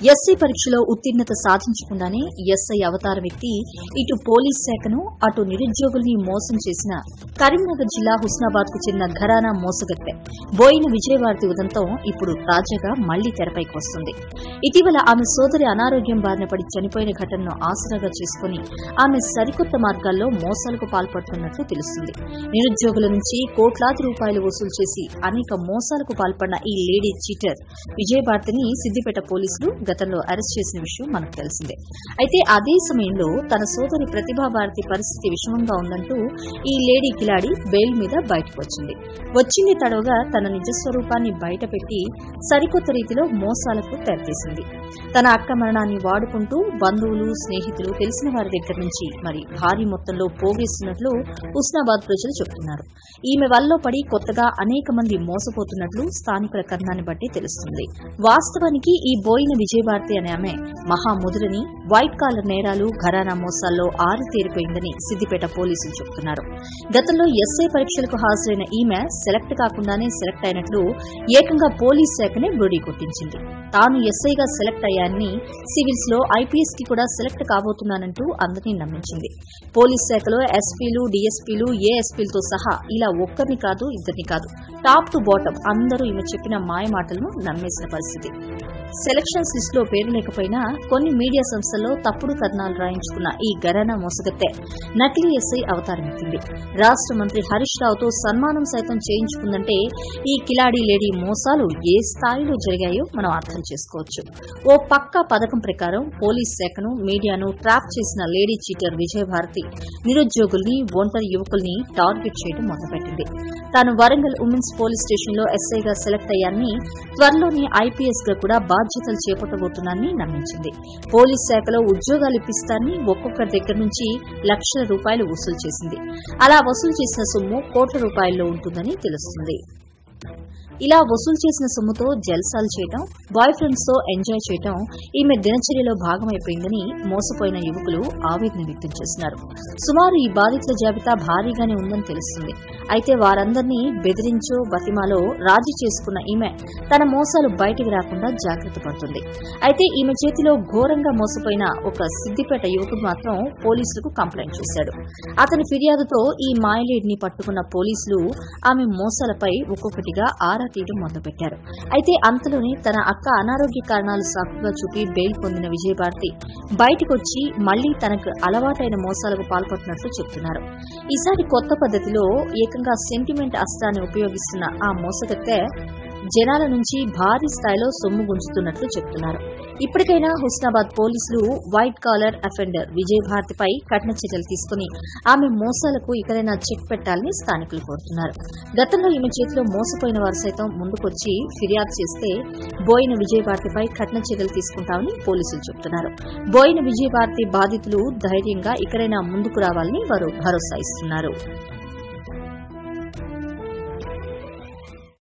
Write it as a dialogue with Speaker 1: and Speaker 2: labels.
Speaker 1: SI పరీక్షలో ఉత్తీర్ణత సాధించకుండానే SI అవతారం ఎత్తి ఇటు పోలీస్ శాఖను అటు నిరుద్యోగుల్ని మోసం చేసిన కరీంనగర్ జిల్లా హుస్నాబాద్ కు చెందిన ఘరానా మోసగత్తె బోయిన విజయవార్తి ఉదంతం ఇప్పుడు తాజాగా మళ్లీ తెరపైకి వస్తుంది ఇటీవల ఆమె సోదరి అనారోగ్యం బారిన పడి చనిపోయిన ఘటనను ఆసరాగా చేసుకుని ఆమె సరికొత్త మార్గాల్లో మోసాలకు పాల్పడుతున్నట్లు తెలుస్తుంది నిరుద్యోగుల నుంచి కోట్లాది రూపాయలు వసూలు చేసి అనేక మోసాలకు పాల్పడిన ఈ లేడీ చీటర్ విజయభారతిని సిద్దిపేట పోలీసులు గతంలో అరెస్ట్ చేసిన విషయం మనకు తెలిసిందే అయితే అదే సమయంలో తన సోదరి ప్రతిభా భారతి పరిస్థితి విషమంగా ఉందంటూ ఈ లేడీ కిలాడి బెయిల్ మీద బయటకు వచ్చింది వచ్చింది తడవగా తన నిజస్వరూపాన్ని బయటపెట్టి సరికొత్త రీతిలో మోసాలకు తెరతీసింది తన అక్క మరణాన్ని వాడుకుంటూ బంధువులు స్నేహితులు తెలిసిన వారి దగ్గర నుంచి మరి భారీ మొత్తంలో పోగేస్తున్నట్లు హుస్నాబాద్ ప్రజలు చెబుతున్నారు ఈమె వల్ల పడి కొత్తగా అనేక మంది మోసపోతున్నట్లు స్థానికుల కథనాన్ని బట్టి తెలుస్తుంది వాస్తవానికి ఈ బోయిన విజయభారతి అనే ఆమె మహాముదురని వైట్ కాలర్ నేరాలు ఘరానా మోసాల్లో ఆరితేరిపోయిందని సిద్దిపేట పోలీసులు చెబుతున్నారు గతంలో ఎస్ఐ పరీక్షలకు హాజరైన ఈమె సెలెక్ట్ కాకుండానే సెలెక్ట్ అయినట్లు ఏకంగా పోలీస్ శాఖనే బుడి కొట్టించింది తాను ఎస్ఐగా సెలెక్ట్ అయ్యానని సివిల్స్ లో ఐపీఎస్ కి కూడా సెలెక్ట్ కాబోతున్నానంటూ అందరినీ నమ్మించింది పోలీస్ శాఖలో ఎస్పీలు డీఎస్పీలు ఏఎస్పీలతో సహా ఇలా ఒక్కరిని కాదు ఇద్దరిని కాదు టాప్ టు బాటం అందరూ ఈమె చెప్పిన మాయ మాటలను నమ్మేసిన పరిస్థితి సెలక్షన్స్ లిస్ట్ లో పేరు లేకపోయినా కొన్ని మీడియా సంస్థల్లో తప్పుడు కథనాలు రాయించుకున్న ఈ గరానా మోసగత్తె నకిలీ ఎస్ఐ అవతారం ఎత్తింది రాష్ట మంత్రి హరీష్ రావుతో సన్మానం సైతం చేయించుకుందంటే ఈ కిలాడీ లేడీ మోసాలు ఏ స్థాయిలో జరిగాయో మనం అర్థం చేసుకోవచ్చు ఓ పక్క పథకం ప్రకారం పోలీస్ శాఖను మీడియాను ట్రాప్ చేసిన లేడీ చీటర్ విజయభారతి నిరుద్యోగుల్ని ఒంటరి యువకుల్ని టార్గెట్ చేయడం మొదలుపెట్టింది తాను వరంగల్ ఉమెన్స్ పోలీస్ స్టేషన్ లో ఎస్ఐగా సెలెక్ట్ అయ్యానని త్వరలోనే ఐపీఎస్ గా కూడా బాధ్యతలు చేపట్టబోతున్నానని నమ్మించింది పోలీస్ శాఖలో ఉద్యోగాలు ఇప్పిస్తానని ఒక్కొక్కరి దగ్గర నుంచి లక్షల రూపాయలు వసూలు చేసింది అలా వసూలు చేసిన సొమ్ము కోట్ల రూపాయల్లో ఉంటుందని తెలుస్తుంది ఇలా వసూలు చేసిన సొమ్ముతో జల్సాలు చేయటం బాయ్ ఫ్రెండ్స్ తో ఎంజాయ్ చేయటం ఈమె దినచర్యలో భాగమైపోయిందని మోసపోయిన యువకులు ఆవేదన వ్యక్తం చేస్తున్నారు సుమారు ఈ బాధితుల జాబితా భారీగానే ఉందని తెలుస్తుంది అయితే వారందరినీ బెదిరించో బతిమాలో రాజీ చేసుకున్న ఈమె తన మోసాలు బయటికి రాకుండా జాగ్రత్త పడుతుంది అయితే ఈమె చేతిలో ఘోరంగా మోసపోయిన ఒక సిద్దిపేట యువకుడు మాత్రం పోలీసులకు కంప్లైంట్ చేశాడు అతని ఫిర్యాదుతో ఈ మాయలేడిని పట్టుకున్న పోలీసులు ఆమె మోసాలపై ఒక్కొక్కటిగా ఆరా తీయడం మొదలుపెట్టారు అయితే అంతలోనే తన అక్క అనారోగ్య కారణాలు సాకుగా చూపి బెయిల్ పొందిన విజయభారతి బయటకొచ్చి మళ్లీ తనకు అలవాటైన మోసాలకు పాల్పడుతున్నట్లు చెబుతున్నారు ఈసారి కొత్త పద్ధతిలో ఏకంగా సెంటిమెంట్ అస్త్రాన్ని ఉపయోగిస్తున్న ఆ మోసగత్తె జనాల నుంచి భారీ స్థాయిలో సొమ్ము గుంజుతున్నట్లు చెబుతున్నారు ఇప్పటికైనా హుస్నాబాద్ పోలీసులు వైట్ కాలర్ అఫెండర్ విజయ్ భారతిపై కఠిన చర్యలు తీసుకుని ఆమె మోసాలకు ఇకనైనా చెక్ పెట్టాలని స్థానికులు కోరుతున్నారు గతంలో ఈమె చేతిలో మోసపోయిన వారు సైతం ముందుకొచ్చి ఫిర్యాదు చేస్తే బోయిన విజయ్ భారతిపై కఠిన చర్యలు తీసుకుంటామని పోలీసులు చెబుతున్నారు బోయిన విజయ్ భారతి బాధితులు ధైర్యంగా ఇకనైనా ముందుకు రావాలని వారు భరోసా ఇస్తున్నారు